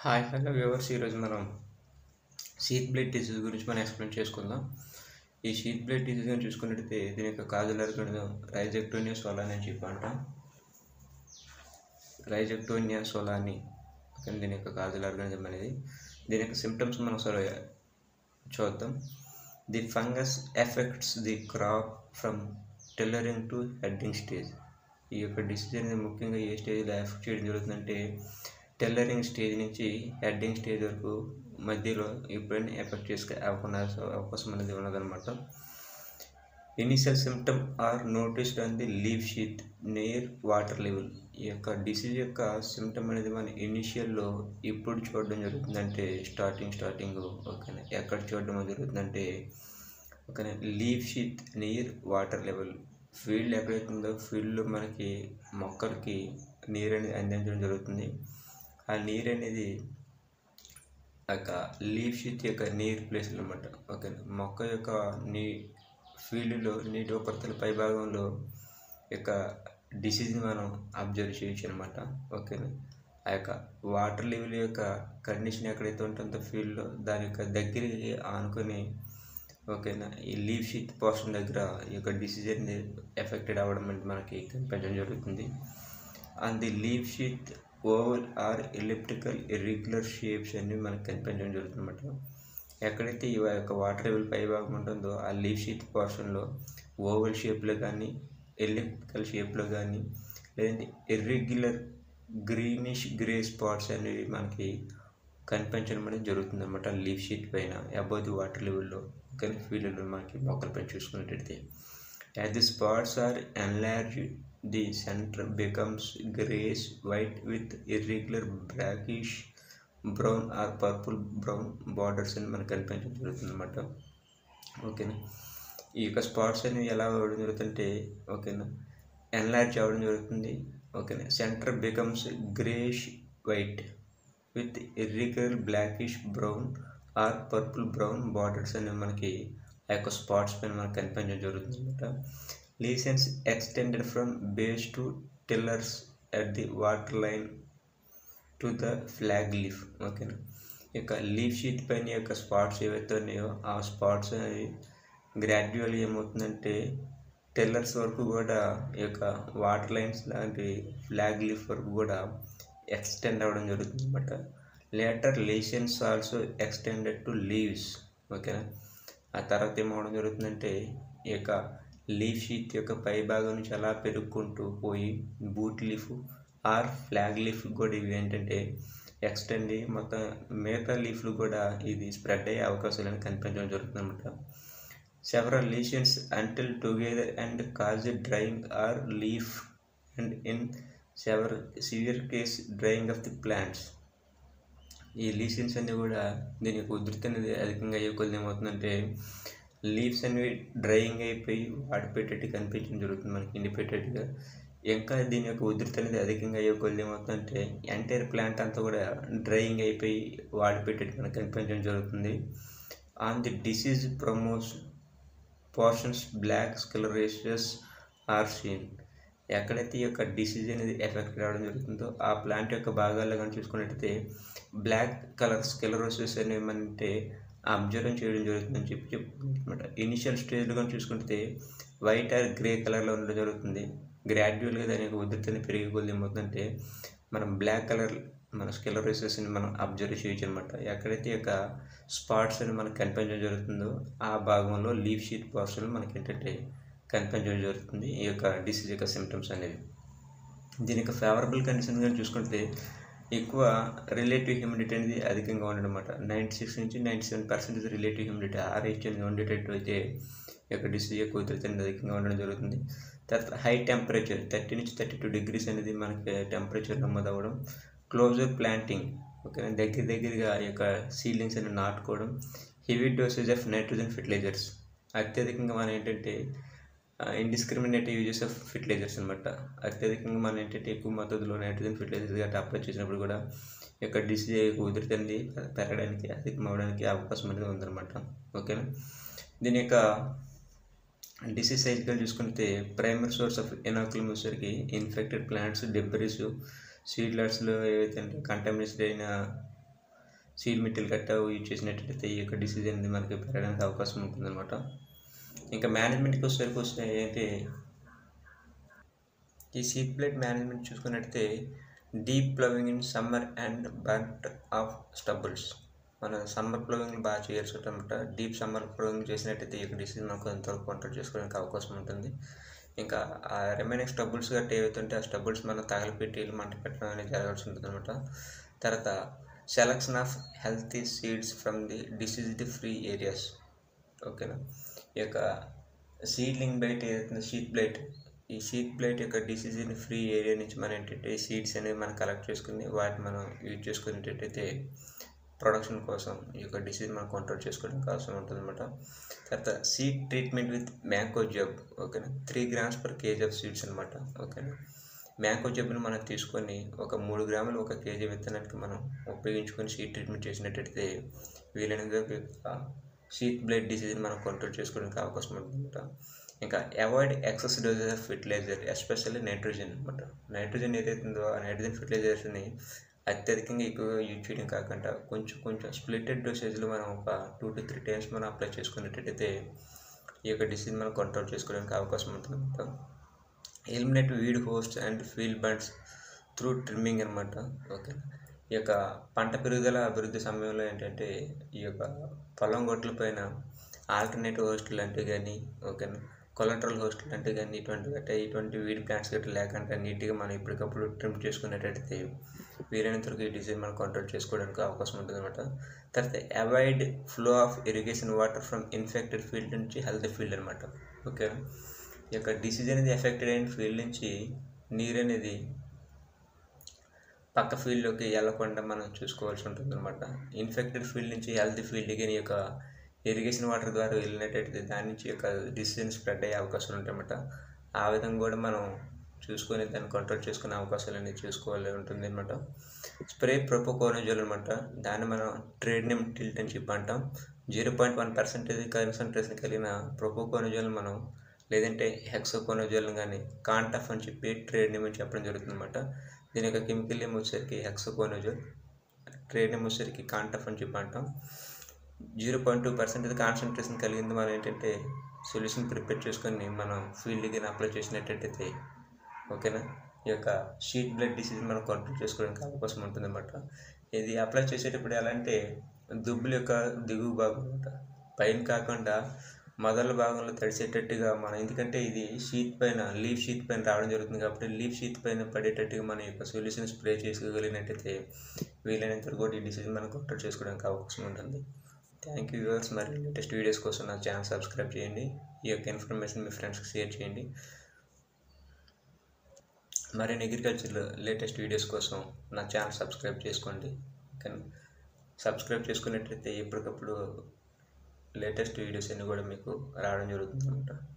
hi hello viewers ఈరోజు మనం sheath blood disease గురించి మనం ఎక్స్ప్లెయిన్ చేసుకుందాం ఈ షీత్ బ్లడ్ డిసీజ్ అని చూసుకున్నట్టయితే దీని యొక్క కాజుల అర్గణం రైజెక్టోనియా సోలాని అని చెప్పి అంటాం రైజెక్టోనియా సోలాని కానీ దీని యొక్క కాజుల ఆర్గానిజం అనేది దీని యొక్క సిమ్టమ్స్ మనం ఒకసారి చూద్దాం the fungus effects the crop from tillering to heading stage ఈ యొక్క డిసీజ్ అనేది ముఖ్యంగా ఏ స్టేజ్లో ఎఫెక్ట్ చేయడం జరుగుతుందంటే టెల్లరింగ్ స్టేజ్ నుంచి హెడ్డింగ్ స్టేజ్ వరకు మధ్యలో ఎప్పుడైనా ఎఫెక్ట్ చేసుకునే అవకాశం అవకాశం అనేది ఉన్నదన్నమాట initial symptom are noticed on the leaf sheath near water level ఈ యొక్క డిసీజ్ యొక్క సిమ్టమ్ అనేది మన ఇనిషియల్లో ఎప్పుడు చూడడం జరుగుతుందంటే స్టార్టింగ్ స్టార్టింగ్ ఓకేనా ఎక్కడ చూడడం జరుగుతుందంటే ఓకేనా leaf sheath near water level field ఎక్కడైతే ఉందో ఫీల్డ్లో మనకి మొక్కలకి నీరు అనేది అందించడం జరుగుతుంది ఆ నీరు అనేది యొక్క లీవ్ షీట్ యొక్క నీరు ప్లేస్ అనమాట ఓకే మొక్క యొక్క నీ ఫీల్డ్లో నీటి ఉపరితల పై భాగంలో యొక్క డిసీజ్ని మనం అబ్జర్వ్ చేయొచ్చు అనమాట ఓకేనా ఆ యొక్క వాటర్ లెవెల్ యొక్క కండిషన్ ఎక్కడైతే ఉంటుందో ఫీల్డ్లో దాని యొక్క దగ్గరికి ఆనుకొని ఓకేనా ఈ లీవ్ షీట్ పోర్షన్ దగ్గర ఈ యొక్క డిసీజ్ అనేది ఎఫెక్టెడ్ అవ్వడం అంటే మనకి కనిపించడం జరుగుతుంది and the leaf sheath oval or elliptical irregular shapes అనేవి మనకు కనిపించడం జరుగుతుంది అనమాట ఎక్కడైతే ఈ యొక్క వాటర్ లెవెల్ పై భాగం ఉంటుందో ఆ లీవ్ షీట్ పోర్షన్లో ఓవల్ షేప్లో కానీ ఎలిప్టికల్ షేప్లో కానీ లేదంటే ఇర్రెగ్యులర్ గ్రీనిష్ గ్రే స్పాట్స్ అనేవి మనకి కనిపించడం అనేది జరుగుతుంది అనమాట లీవ్ షీట్ పైన అబౌవ్ ది వాటర్ లెవెల్లో కానీ ఫీల్డ్లో మనకి మొక్కల పైన చూసుకున్నట్టయితే as the spots are enlarge the centre becomes greyish white with irregular blackish brown or purple brown borders అని మనకు కనిపించడం జరుగుతుంది అనమాట ఓకేనా ఈ యొక్క స్పాట్స్ అనేవి ఎలా అవ్వడం జరుగుతుంటే ఓకేనా ఎన్లార్జ్ అవ్వడం జరుగుతుంది ఓకేనా centre becomes greyish white with irregular blackish brown or purple brown borders అనేవి మనకి ఆ యొక్క స్పాట్స్ పైన మనకు కనిపించడం జరుగుతుంది అనమాట lesions extended from base to tillers at the water line to the flag leaf ఓకేనా ఇక లీఫ్ షీట్ పైన యొక్క స్పాట్స్ ఏవైతే ఉన్నాయో ఆ స్పాట్స్ అనేవి గ్రాడ్యువల్ ఏమవుతుందంటే టెల్లర్స్ వరకు కూడా ఈ యొక్క వాటర్ లైన్స్ లాంటి ఫ్లాగ్ లీఫ్ వరకు కూడా ఎక్స్టెండ్ అవ్వడం జరుగుతుంది అనమాట later lesions also extended to leaves ఓకేనా ఆ తర్వాత ఏమవడం జరుగుతుందంటే ఈ యొక్క లీఫ్ షీట్ యొక్క పై భాగం నుంచి అలా పెరుక్కుంటూ పోయి boot leaf or flag leaf కూడా ఇవి ఏంటంటే ఎక్స్టెండ్ అయ్యి మొత్తం మిగతా లీఫ్లు కూడా ఇది స్ప్రెడ్ అయ్యే అవకాశాలు కనిపించడం జరుగుతుంది అనమాట several lesions until together and cause drying or leaf and in sever severe case drying of the plants ఈ లీషన్స్ అన్నీ కూడా దీని యొక్క ఉధృతి అనేది అధికంగా అయ్యే కొద్ది ఏమవుతుందంటే లీవ్స్ అనేవి డ్రైయింగ్ అయిపోయి వాడిపోయేటట్టు కనిపించడం జరుగుతుంది మనకి ఇండిపెండెంట్గా ఇంకా దీని యొక్క ఉధృతి అనేది అధికంగా అయ్యే కొద్ది ఏమవుతుందంటే ఎంటైర్ ప్లాంట్ అంతా కూడా డ్రైయింగ్ అయిపోయి వాడిపోయేటట్టు మనకు కనిపించడం జరుగుతుంది ఆన్ ది డిసీజ్ ప్రమోస్ portions black sclerotia are seen ఎక్కడైతే ఈ యొక్క డిసీజ్ అనేది ఎఫెక్ట్ రావడం జరుగుతుందో ఆ ప్లాంట్ యొక్క భాగాల్లో కానీ చూసుకున్నట్టయితే బ్లాక్ కలర్ స్కెలరోసిస్ అనేవి అంటే అబ్జర్వ్ చేయడం జరుగుతుందని చెప్పి చెప్పుకుంటున్నమాట ఇనిషియల్ స్టేజ్లో కానీ చూసుకుంటే వైట్ ఆర్ గ్రే కలర్లో ఉండడం జరుగుతుంది గ్రాడ్యువల్గా దాని యొక్క ఉధృతిని పెరిగే కొద్ది ఏమవుతుందంటే మనం బ్లాక్ కలర్ మన స్కెలరోసిస్ని మనం అబ్జర్వ్ చేయొచ్చు అనమాట ఎక్కడైతే ఈ యొక్క స్పాట్స్ అని మనకు కనిపించడం జరుగుతుందో ఆ భాగంలో లీవ్ షీట్ పోర్షన్ మనకి ఏంటంటే కనిపించడం జరుగుతుంది ఈ యొక్క డిసీజ్ యొక్క సిమ్టమ్స్ అనేవి దీని యొక్క ఫేవరబుల్ కండిషన్ కానీ చూసుకుంటే ఎక్కువ రిలేటివ్ హ్యూమిడిటీ అనేది అధికంగా ఉండడమాట నైంటీ సిక్స్ నుంచి ninety seven percentage relative humidity RH అనేది ఉండేటట్టు అయితే ఈ యొక్క డిసీజ్ యొక్క ఉధృతి అనేది అధికంగా ఉండడం జరుగుతుంది తర్వాత హై టెంపరేచర్ థర్టీ నుంచి థర్టీ టూ డిగ్రీస్ అనేది మనకి టెంపరేచర్ నమోదు అవ్వడం క్లోజర్ ప్లాంటింగ్ ఓకే దగ్గర దగ్గరగా ఈ యొక్క సీలింగ్స్ అనేది నాటుకోవడం heavy dosage of nitrogen fertilisers అత్యధికంగా మనం ఏంటంటే ఇండిస్క్రిమినేట్ యూజెస్ ఆఫ్ ఫెర్టిలైజర్స్ అనమాట అత్యధికంగా మనం ఏంటంటే ఎక్కువ మద్దతులో నైట్రోజన్ ఫెర్టిలైజర్స్ గట్రా అప్లై చేసినప్పుడు కూడా యొక్క డిసీజ్ ఉధృతి అనేది పెరగడానికి అధికం అవ్వడానికి అవకాశం అనేది ఉందన్నమాట ఓకేనా దీని యొక్క డిసీజ్ సైకిల్ చూసుకుంటే ప్రైమరీ సోర్స్ ఆఫ్ ఎనాకులం వచ్చేసరికి ఇన్ఫెక్టెడ్ ప్లాంట్స్ డెబ్బరీస్ సీడ్లర్స్లో ఏవైతే కంటామినేటెడ్ అయిన సీడ్ మిట్టలు గట్ట యూజ్ చేసినట్టయితే ఈ యొక్క డిసీజ్ అనేది మనకి పెరగడానికి అవకాశం ఉంటుందన్నమాట ఇంకా మేనేజ్మెంట్కి వచ్చేసరికి వస్తే ఏంటి ఈ సీడ్ ప్లేట్ మేనేజ్మెంట్ చూసుకున్నట్టయితే deep ploughing in summer and burnt of stubbles మన సమ్మర్ ప్లవింగ్ బాగా చేయాల్సి ఉంటుంది డీప్ సమ్మర్ ప్లవింగ్ చేసినట్టయితే ఈ డిసీజ్ మనకు ఎంతవరకు కంట్రోల్ చేసుకోవడానికి అవకాశం ఉంటుంది ఇంకా ఆ రిమైనింగ్ స్టబుల్స్ గట్ట ఏవైతుంటే ఆ స్టబుల్స్ మనం తగలపెట్టి మంట పెట్టడం అనేది జరగాల్సి ఉంటుంది అనమాట తర్వాత selection of healthy seeds from the diseased free areas ఓకేనా ఈ యొక్క సీడ్లింగ్ బ్లైట్ ఏదైతే షీట్ బ్లైట్ ఈ షీట్ బ్లైట్ యొక్క డిసీజ్ని ఫ్రీ ఏరియా నుంచి మనం ఏంటంటే సీడ్స్ అనేవి మనం కలెక్ట్ చేసుకుని వాటిని మనం యూజ్ చేసుకునేటట్టయితే ప్రొడక్షన్ కోసం ఈ యొక్క డిసీజ్ మనం కంట్రోల్ చేసుకోవడానికి అవసరం ఉంటుంది అనమాట తర్వాత seed treatment with mancozeb ఓకేనా three grams per KG of seeds అనమాట ఓకేనా మ్యాంకో జబ్బుని మనం తీసుకొని ఒక మూడు గ్రాములు ఒక కేజీ విత్తనానికి మనం ఉపయోగించుకొని సీడ్ ట్రీట్మెంట్ చేసినట్టయితే వీలైనంత సీట్ బ్లడ్ డిసీజ్ని మనం కంట్రోల్ చేసుకోవడానికి అవకాశం ఉంటుందన్నమాట ఇంకా avoid excess doses of fertiliser especially nitrogen అనమాట నైట్రోజన్ ఏదైతే ఉందో ఆ నైట్రోజన్ ఫెర్టిలైజర్స్ని అత్యధికంగా ఎక్కువగా యూజ్ చేయడం కాకుండా కొంచెం కొంచెం స్ప్లిటెడ్ డోసేజ్లో మనం ఒక టూ టు త్రీ టైమ్స్ మనం అప్లై చేసుకున్నట్టయితే ఈ యొక్క డిసీజ్ మనం కంట్రోల్ చేసుకోవడానికి అవకాశం ఉంటుంది అనమాట eliminate weed host and field bunds through trimming అనమాట ఓకే ఈ యొక్క పంట పెరుగుదల అభివృద్ధి సమయంలో ఏంటంటే ఈ యొక్క పొలం గొట్ల పైన ఆల్టర్నేటివ్ హోస్టల్ అంటే కానీ ఓకేనా కొలెంట్రల్ హోస్టల్ అంటే కానీ ఇటువంటి గట్రా ఇటువంటి వీడ్ ప్లాంట్స్ గట్రా లేకుండా నీట్గా మనం ఎప్పటికప్పుడు ట్రిమ్ చేసుకునేటట్టయితే వీలైనంత వరకు ఈ డిసీజ్ మనం కంట్రోల్ చేసుకోవడానికి అవకాశం ఉంటుంది అనమాట తర్వాత avoid flow of irrigation water from infected field నుంచి హెల్త్ ఫీల్డ్ అనమాట ఓకేనా ఈ యొక్క డిసీజ్ అనేది ఎఫెక్టెడ్ అయిన ఫీల్డ్ నుంచి నీరు అనేది పక్క ఫీల్డ్లోకి వెళ్ళకుండా మనం చూసుకోవాల్సి ఉంటుంది అనమాట ఇన్ఫెక్టెడ్ ఫీల్డ్ నుంచి హెల్త్ ఫీల్డ్కి ఈ యొక్క ఇరిగేషన్ వాటర్ ద్వారా వెళ్ళినట్టయితే దాని నుంచి యొక్క డిసీజ్ స్ప్రెడ్ అయ్యే అవకాశాలు ఉంటాయన్నమాట ఆ విధంగా కూడా మనం చూసుకొని దాన్ని కంట్రోల్ చేసుకునే అవకాశాలు అనేది చూసుకోవాలి ఉంటుంది అనమాట స్ప్రే ప్రొపోకోనజోల్ అనమాట దాన్ని మనం ట్రేడ్ నేమ్ టిల్ట్ అని చెప్పి అంటాం zero point one percentage concentration కలిగిన ప్రొపోకోనజోల్ మనం లేదంటే హెక్సోకోనజోల్ కానీ కాంటఫ్ అని చెప్పి ట్రేడ్ నేమ్ అని చెప్పడం జరుగుతుంది అనమాట దీని యొక్క కెమికల్ నేమ్ వచ్చేసరికి హెక్సోకోనజోల్ ట్రేడ్ నేమ్ వచ్చేసరికి కాంటఫ్ అని చెప్పి అంటాం zero point two percentage concentration కలిగింది మనం ఏంటంటే సొల్యూషన్ ప్రిపేర్ చేసుకొని మనం ఫీల్డ్కి అప్లై చేసినట్టయితే ఓకేనా ఈ యొక్క షీట్ బ్లడ్ డిసీజ్ మనం కంట్రోల్ చేసుకోవడానికి అవకాశం ఉంటుందన్నమాట ఇది అప్లై చేసేటప్పుడు ఎలా అంటే దుబ్బుల యొక్క దిగువ భాగం అనమాట పైన కాకుండా మొదల భాగంలో తడిసేటట్టుగా మనం ఎందుకంటే ఇది షీట్ పైన లీఫ్ షీట్ పైన రావడం జరుగుతుంది కాబట్టి లీఫ్ షీట్ పైన పడేటట్టుగా మన యొక్క సొల్యూషన్ స్ప్రే చేసుకోగలిగినట్టయితే వీలైనంత వరకు కూడా ఈ డిసీజ్ మనం కంట్రోల్ చేసుకోవడానికి అవకాశం ఉంటుంది థ్యాంక్ యూ వ్యూవర్స్ మరి లేటెస్ట్ వీడియోస్ కోసం నా ఛానల్ సబ్స్క్రైబ్ చేయండి ఈ యొక్క ఇన్ఫర్మేషన్ మీ ఫ్రెండ్స్కి షేర్ చేయండి మరిన్ని అగ్రికల్చర్ లేటెస్ట్ వీడియోస్ కోసం నా ఛానల్ సబ్స్క్రైబ్ చేసుకోండి కానీ సబ్స్క్రైబ్ చేసుకున్నట్లయితే ఎప్పటికప్పుడు లేటెస్ట్ వీడియోస్ అన్నీ కూడా మీకు రావడం జరుగుతుంది అనమాట